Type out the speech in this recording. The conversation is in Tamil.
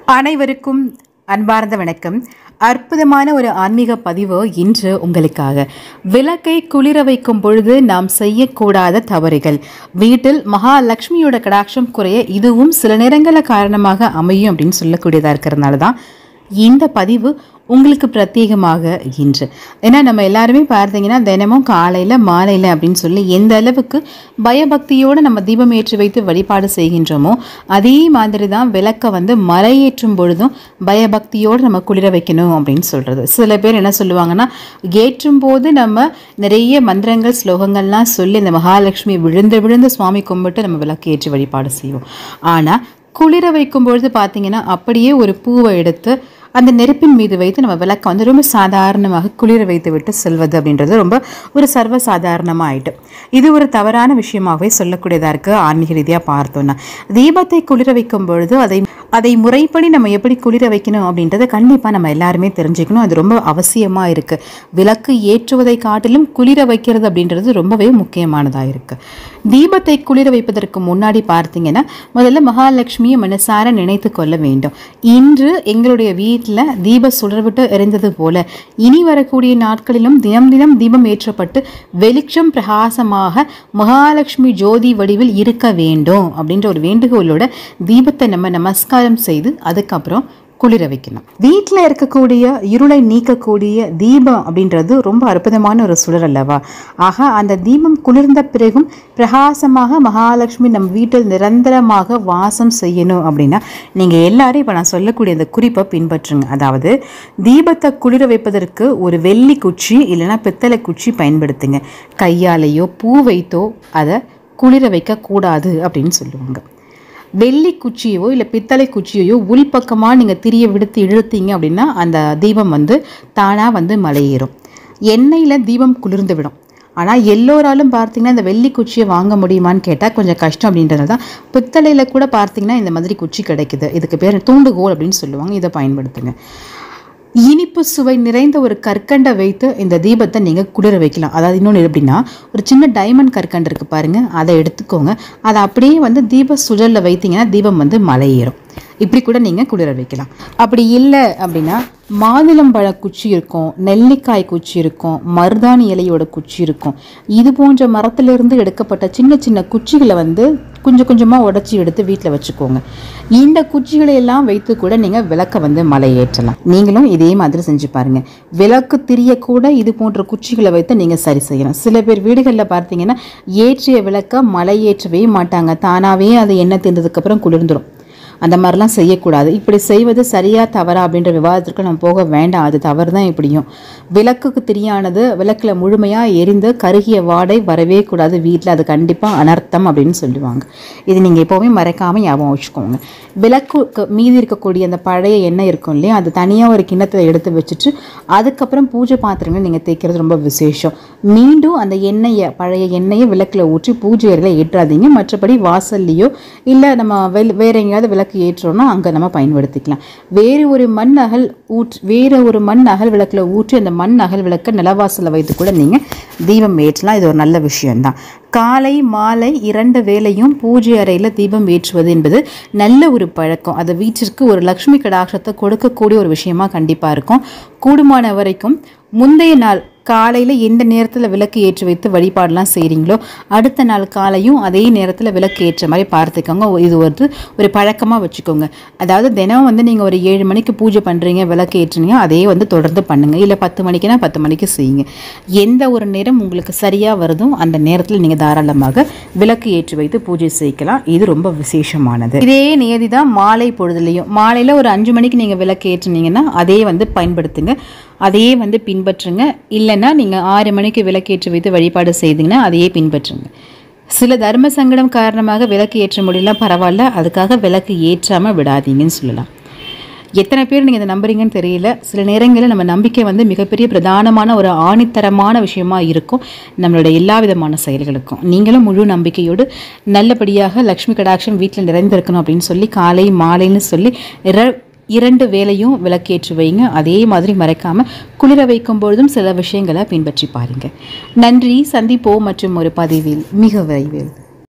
அனைவருக்கும் அன்பார்ந்த வணக்கம் அற்புதமான ஒரு ஆன்மீக பதிவு இன்று உங்களுக்காக விளக்கை குளிர வைக்கும் பொழுது நாம் செய்யக்கூடாத தவறுகள் வீட்டில் மகாலட்சுமியோட கடாட்சம் குறைய இதுவும் சில நேரங்களில் காரணமாக அமையும் அப்படின்னு சொல்லக்கூடியதாக இருக்கிறதுனால தான் இந்த பதிவு உங்களுக்கு பிரத்யேகமாக இன்று ஏன்னா நம்ம எல்லாருமே பார்த்தீங்கன்னா தினமும் காலையில் மாலையில் அப்படின்னு சொல்லி எந்த அளவுக்கு பயபக்தியோடு நம்ம தீபம் ஏற்றி வைத்து வழிபாடு செய்கின்றோமோ அதே மாதிரி தான் விளக்கை வந்து மலையேற்றும் பொழுதும் பயபக்தியோடு நம்ம குளிர வைக்கணும் அப்படின்னு சொல்கிறது சில பேர் என்ன சொல்லுவாங்கன்னா ஏற்றும் போது நம்ம நிறைய மந்திரங்கள் ஸ்லோகங்கள்லாம் சொல்லி இந்த மகாலட்சுமி விழுந்து விழுந்து சுவாமி கும்பிட்டு நம்ம விளக்கு ஏற்றி வழிபாடு செய்வோம் ஆனால் குளிர வைக்கும் பொழுது பார்த்தீங்கன்னா அப்படியே ஒரு பூவை எடுத்து அந்த நெருப்பின் மீது வைத்து நம்ம விளக்கை வந்து ரொம்ப சாதாரணமாக குளிர வைத்து விட்டு செல்வது அப்படின்றது ரொம்ப ஒரு சர்வ சாதாரணமாக ஆயிட்டு இது ஒரு தவறான விஷயமாகவே சொல்லக்கூடியதாக இருக்குது ஆன்மீக ரீதியாக பார்த்தோன்னா தீபத்தை குளிர வைக்கும் பொழுது அதை அதை முறைப்படி நம்ம எப்படி குளிர வைக்கணும் அப்படின்றத கண்டிப்பாக நம்ம எல்லாருமே தெரிஞ்சுக்கணும் அது ரொம்ப அவசியமாக இருக்குது விளக்கு ஏற்றுவதை காட்டிலும் குளிர வைக்கிறது அப்படின்றது ரொம்பவே முக்கியமானதாக இருக்குது தீபத்தை குளிர வைப்பதற்கு முன்னாடி பார்த்தீங்கன்னா முதல்ல மகாலட்சுமியை மனசார நினைத்து கொள்ள வேண்டும் இன்று எங்களுடைய வீட்டில் தீப சுடர்விட்டு எரிந்தது போல இனி வரக்கூடிய நாட்களிலும் தினம் தினம் தீபம் ஏற்றப்பட்டு வெளிச்சம் பிரகாசமாக மகாலட்சுமி ஜோதி வடிவில் இருக்க வேண்டும் அப்படின்ற ஒரு வேண்டுகோளோட தீபத்தை நம்ம நமஸ்காரம் செய்து அதுக்கப்புறம் குளிர வைக்கணும் வீட்டில் இருக்கக்கூடிய இருளை நீக்கக்கூடிய தீபம் அப்படின்றது ரொம்ப அற்புதமான ஒரு சுடர் அல்லவா ஆக அந்த தீபம் குளிர்ந்த பிறகும் பிரகாசமாக மகாலட்சுமி நம் வீட்டில் நிரந்தரமாக வாசம் செய்யணும் அப்படின்னா நீங்கள் எல்லாரும் இப்போ நான் சொல்லக்கூடிய அந்த குறிப்பை பின்பற்றுங்க அதாவது தீபத்தை குளிர வைப்பதற்கு ஒரு வெள்ளி குச்சி இல்லைன்னா பித்தளை குச்சி பயன்படுத்துங்க கையாலேயோ பூ வைத்தோ அதை குளிர வைக்கக்கூடாது அப்படின்னு சொல்லுவாங்க வெள்ளி குச்சியோ இல்லை பித்தளை குச்சியையோ உள்பக்கமாக நீங்கள் திரிய விடுத்து இழுத்தீங்க அப்படின்னா அந்த தீபம் வந்து தானாக வந்து மலையேறும் எண்ணெயில் தீபம் குளிர்ந்து விடும் ஆனால் எல்லோராலும் பார்த்தீங்கன்னா இந்த வெள்ளி குச்சியை வாங்க முடியுமான்னு கேட்டால் கொஞ்சம் கஷ்டம் அப்படின்றது தான் பித்தளையில் கூட பார்த்தீங்கன்னா இந்த மாதிரி குச்சி கிடைக்குது இதுக்கு பேர் தூண்டுகோல் அப்படின்னு சொல்லுவாங்க இதை பயன்படுத்துங்க இனிப்பு சுவை நிறைந்த ஒரு கற்கண்டை வைத்து இந்த தீபத்தை நீங்கள் குளிர வைக்கலாம் அதாவது இன்னொன்று எப்படின்னா ஒரு சின்ன டைமண்ட் கற்கண்டு இருக்குது பாருங்கள் அதை எடுத்துக்கோங்க அதை அப்படியே வந்து தீப சுழலில் வைத்தீங்கன்னா தீபம் வந்து மலையேறும் இப்படி கூட நீங்கள் குளிர வைக்கலாம் அப்படி இல்லை அப்படின்னா மாதுளம்பழ குச்சி இருக்கும் நெல்லிக்காய் குச்சி இருக்கும் மருதாணி இலையோட குச்சி இருக்கும் இது போன்ற மரத்திலிருந்து எடுக்கப்பட்ட சின்ன சின்ன குச்சிகளை வந்து கொஞ்சம் கொஞ்சமாக உடச்சி எடுத்து வீட்டில் வச்சுக்கோங்க இந்த குச்சிகளை எல்லாம் வைத்து கூட நீங்கள் விளக்கை வந்து மலையேற்றலாம் நீங்களும் இதே மாதிரி செஞ்சு பாருங்க விளக்கு திரிய கூட இது போன்ற குச்சிகளை வைத்து நீங்கள் சரி செய்யலாம் சில பேர் வீடுகளில் பார்த்தீங்கன்னா ஏற்றிய விளக்கை மலையேற்றவே மாட்டாங்க தானாகவே அது எண்ணெய் தீர்ந்ததுக்கப்புறம் குளிர்ந்துடும் அந்த மாதிரிலாம் செய்யக்கூடாது இப்படி செய்வது சரியா தவறா அப்படின்ற விவாதத்திற்கு நம்ம போக வேண்டாம் அது தவறு தான் இப்படியும் விளக்குக்கு திரியானது விளக்கில் முழுமையாக எரிந்து கருகிய வாடை வரவே கூடாது வீட்டில் அது கண்டிப்பாக அனர்த்தம் அப்படின்னு சொல்லுவாங்க இது நீங்கள் எப்போவுமே மறைக்காமல் ஞாபகம் வச்சுக்கோங்க விளக்குக்கு மீதி இருக்கக்கூடிய அந்த பழைய எண்ணெய் இருக்கும் இல்லையா அது தனியாக ஒரு கிண்ணத்தில் எடுத்து வச்சுட்டு அதுக்கப்புறம் பூஜை பாத்திரங்கள் நீங்கள் தேய்க்கிறது ரொம்ப விசேஷம் மீண்டும் அந்த எண்ணெயை பழைய எண்ணெயை விளக்கில் ஊற்றி பூஜை அறையில் ஏற்றாதீங்க மற்றபடி வாசல்லையோ இல்லை நம்ம வெள் வேற எங்கேயாவது விளக்கு ஏற்றோம்னா அங்கே நம்ம பயன்படுத்திக்கலாம் வேறு ஒரு மண் அகல் ஊற்றி வேறு ஒரு மண் அகல் விளக்கில் ஊற்றி அந்த மண் அகல் விளக்கை நிலவாசலில் வைத்து கூட நீங்கள் தீபம் ஏற்றலாம் இது ஒரு நல்ல விஷயம்தான் காலை மாலை இரண்டு வேளையும் பூஜை அறையில் தீபம் ஏற்றுவது என்பது நல்ல ஒரு பழக்கம் அது வீட்டிற்கு ஒரு லக்ஷ்மி கடாட்சத்தை கொடுக்கக்கூடிய ஒரு விஷயமா கண்டிப்பாக இருக்கும் கூடுமான வரைக்கும் முந்தைய நாள் காலையில் எந்த நேரத்தில் விளக்கு ஏற்றி வைத்து வழிபாடெல்லாம் செய்கிறீங்களோ அடுத்த நாள் காலையும் அதே நேரத்தில் விளக்கு ஏற்ற மாதிரி பார்த்துக்கோங்க இது வந்து ஒரு பழக்கமாக வச்சுக்கோங்க அதாவது தினம் வந்து நீங்கள் ஒரு ஏழு மணிக்கு பூஜை பண்ணுறீங்க விளக்கு ஏற்றுனீங்க அதே வந்து தொடர்ந்து பண்ணுங்கள் இல்லை பத்து மணிக்குனா பத்து மணிக்கு செய்யுங்க எந்த ஒரு நேரம் உங்களுக்கு சரியாக வருதோ அந்த நேரத்தில் நீங்கள் தாராளமாக விளக்கு ஏற்றி வைத்து பூஜை செய்யலாம் இது ரொம்ப விசேஷமானது இதே நியதி தான் மாலை பொழுதுலையும் மாலையில் ஒரு அஞ்சு மணிக்கு நீங்கள் விளக்கு ஏற்றுனீங்கன்னா அதே வந்து பயன்படுத்துங்க அதையே வந்து பின்பற்றுங்க இல்லைன்னா நீங்கள் ஆறு மணிக்கு விளக்கேற்றி வைத்து வழிபாடு செய்தீங்கன்னா அதையே பின்பற்றுங்க சில தர்ம சங்கடம் காரணமாக விளக்கு ஏற்ற முடியல பரவாயில்ல அதுக்காக விளக்கு ஏற்றாமல் விடாதீங்கன்னு சொல்லலாம் எத்தனை பேர் நீங்கள் இதை நம்புறீங்கன்னு தெரியல சில நேரங்களில் நம்ம நம்பிக்கை வந்து மிகப்பெரிய பிரதானமான ஒரு ஆணித்தரமான விஷயமா இருக்கும் நம்மளுடைய எல்லா விதமான செயல்களுக்கும் நீங்களும் முழு நம்பிக்கையோடு நல்லபடியாக லக்ஷ்மி கடாட்சம் வீட்டில் நிறைந்திருக்கணும் அப்படின்னு சொல்லி காலை மாலைன்னு சொல்லி இர இரண்டு வேளையும் விளக்கேற்றி வைங்க அதே மாதிரி மறைக்காம குளிர வைக்கும் பொழுதும் சில விஷயங்களை பின்பற்றி பாருங்க நன்றி சந்திப்போம் மற்றும் ஒரு பதிவில் மிக விரைவில்